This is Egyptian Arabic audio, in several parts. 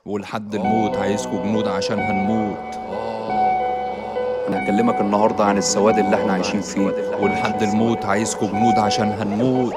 ولحد الموت عايزكوا جنود عشان هنموت انا هكلمك النهارده عن السواد اللي احنا عايشين فيه ولحد الموت عايزكوا جنود عشان هنموت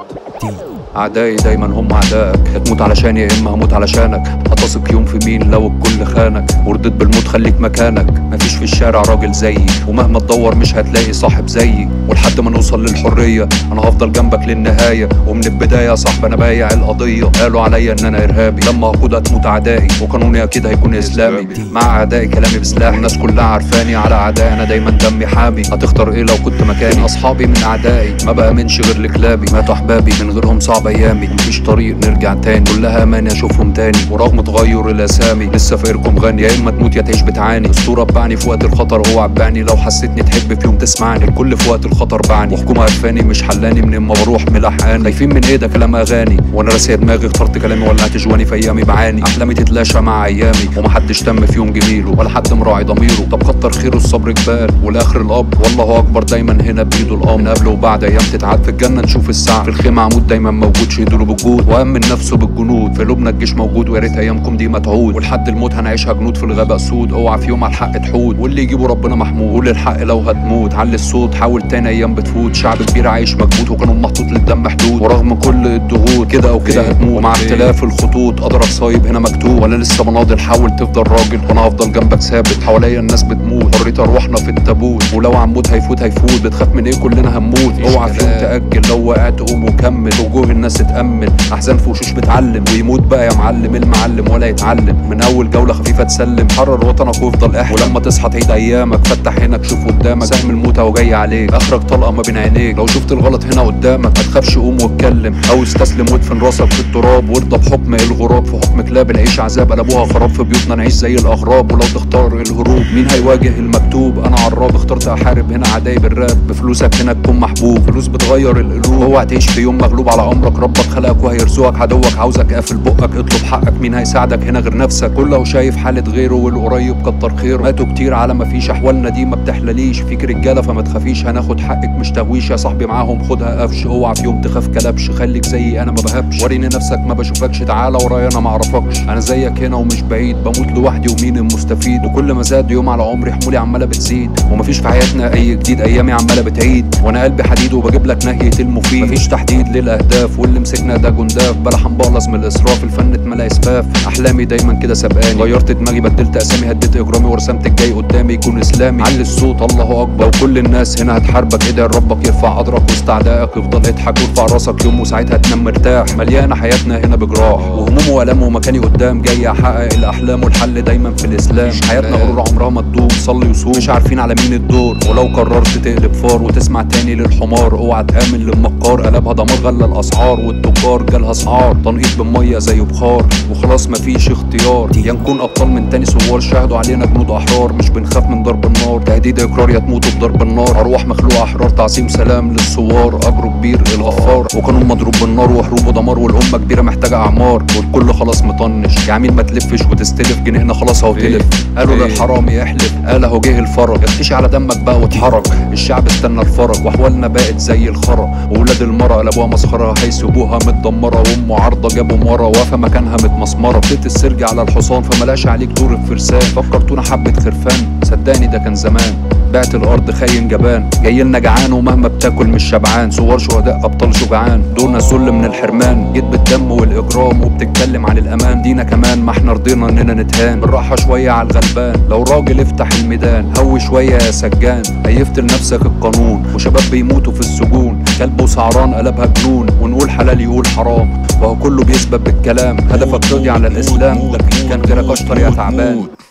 اعدائي دايما هم اعدائك هتموت علشاني يا اما هموت علشانك هتثق يوم في مين لو الكل خانك ورديت بالموت خليك مكانك مفيش في الشارع راجل زيي ومهما تدور مش هتلاقي صاحب زيي ولحد ما نوصل للحريه انا هفضل جنبك للنهايه ومن البدايه يا صاحبي انا بايع القضيه قالوا عليا ان انا ارهابي لما هقود هتموت اعدائي وقانوني اكيد هيكون اسلامي مع اعدائي كلامي بسلاح والناس كلها عارفاني على اعدائي انا دايما دمي حامي هتختار ايه لو كنت مكاني اصحابي من اعدائي ما بامنش غير لكلابي ماتوا احبابي من غيرهم صعب ايامي مفيش طريق نرجع تاني كلها اماني اشوفهم تاني ورغم تغير الاسامي لسه فاكركم غني يا اما تموت يا تعيش بتعاني اسطوره بعني في وقت الخطر هو عبعني لو حسيتني تحب في يوم تسمعني الكل في وقت الخطر بعني وحكومه عرفاني مش حلاني من اما بروح ملحقاني خايفين من ايه ده كلام اغاني وانا راسي دماغي اخترت كلامي ولعت جواني في ايامي بعاني احلامي تتلاشى مع ايامي ومحدش تم في يوم جميله ولا حد مراعي ضميره طب كتر خيره الصبر جبال والاخر الاب والله اكبر دايما هنا بايده الامر من قبل وبعد ايام تتعاد في الجنه نشوف السعد في الخيمه عمود دايما موجود شهدوا بالجود وامن نفسه بالجنود في قلوبنا الجيش موجود ويا ريت ايامكم دي ما تعود ولحد الموت هنعيشها جنود في الغابه اسود اوعى في يوم على الحق تحود واللي يجيبه ربنا محمود قول الحق لو هتموت علي الصوت حاول تاني ايام بتفوت شعب كبير عايش مكبوت وكانوا محطوط للدم حدود ورغم كل الضغوط كده او كده هتموت ومع اختلاف الخطوط قدرك صايب هنا مكتوب ولا لسه بناضل حاول تفضل راجل وانا هفضل جنبك ثابت حواليا الناس بتموت حرية ارواحنا في التابوت ولو عمود هيفوت هيفوت بتخاف من ايه كلنا هنموت اوعى في يوم تاجل لو وقعت قوم وكمل وجوه الناس تتامن احزان في وشوش بتعلم ويموت بقى يا معلم المعلم ولا يتعلم من اول جوله خفيفه تسلم حرر وطنك وافضل احلم ولما تصحى تعيد ايامك فتح عينك شوف قدامك سهم الموت اهو جاي عليك اخرك طلقه ما بين عينيك لو شفت الغلط هنا قدامك ما تخافش قوم واتكلم او استسلم وادفن راسك في التراب وارضى بحكم الغراب في حكم كلاب العيش عذاب قلبوها خراب في بيوتنا نعيش زي الاغراب ولو تختار الهروب مين هيواجه المكتوب انا عراب اخترت احارب هنا عداي بالراب بفلوسك هنا تكون محبوب فلوس بتغير القلوب اوعى تعيش في يوم مغلوب على امرك ربك خلقك وهيرزقك عدوك عاوزك قافل بقك اطلب حقك مين هيساعدك هنا غير نفسك كله شايف حالة غيره والقريب كتر خير ماتوا كتير على ما فيش احوالنا دي ما بتحلليش فيك رجاله فما تخافيش هناخد حقك مش تهويش يا صاحبي معاهم خدها قفش اوعى في يوم تخاف كلبش خليك زيي انا ما بهبش وريني نفسك ما بشوفكش تعالى ورايا انا ما اعرفكش انا زيك هنا ومش بعيد بموت لوحدي ومين المستفيد وكل ما زاد يوم على عمري حمولي عماله بتزيد ومفيش في حياتنا اي جديد ايامي عماله بتعيد وانا قلبي حديد وبجيب لك نهيه المفيد مفيش تحديد للاهداف واللي مسكنا ده جنداف بلا حنبلص من الاسراف الفن اتملى اسفاف احلامي دايما كده سبقاني غيرت دماغي بدلت اسامي هديت اجرامي ورسمت الجاي قدامي يكون اسلامي علي الصوت الله اكبر وكل الناس هنا هتحاربك ادعي ربك يرفع قدرك وسط اعدائك يفضل اضحك وارفع راسك يوم وساعتها تنام مرتاح مليانه حياتنا هنا بجراح وهموم والام ومكاني قدام جاي احقق الاحلام والحل دايما في الاسلام حياتنا غرور عمرها ما تدوم صلي وصوم مش عارفين على مين الدور ولو قررت تقلب فار وتسمع تاني للحمار اوعى تامن للمكار قلبها دمار غلى الاسعار والتجار جالها اسعار تنقيط بالميه زي بخار وخلاص مفيش اختيار يا نكون ابطال من تاني ثوار شاهدوا علينا جنود احرار مش بنخاف من ضرب النار تهديد اقرار يا تموتوا بضرب النار ارواح مخلوقه احرار تعظيم سلام للثوار اجره كبير الغفار وقانون مضروب بالنار وحروب ودمار والامه كبيره محتاجه اعمار والكل خلاص مطنش يا عميل ما تلفش وتستلف جنيهنا خلاص اهو تلف قالوا للحرامي احلف قال اهو جه الفرج اختشي على دمك بقى واتحرك الشعب استنى الفرج واحوالنا بقت زي الخرا وولاد المرأة قلبوها مسخرة هيسيبوها متدمرة وام عارضة جابوا ورا واقفة مكانها متمسمرة بتت السرج على الحصان فملاش عليك دور الفرسان فكرتونا حبة خرفان صدقني ده كان زمان بعت الارض خاين جبان جاي لنا جعان ومهما بتاكل مش شبعان صور شهداء ابطال شجعان دورنا الذل من الحرمان جيت بالدم والاجرام وبتتكلم عن الامان دينا كمان ما احنا رضينا اننا نتهان بالراحه شويه على الغلبان لو راجل افتح الميدان هوي شويه يا سجان هيفت لنفسك القانون وشباب بيموتوا في السجون كلب وسعران قلبها جنون ونقول حلال يقول حرام وهو كله بيسبب بالكلام هدفك تقضي على الاسلام لكن كان غيرك اشطر يا تعبان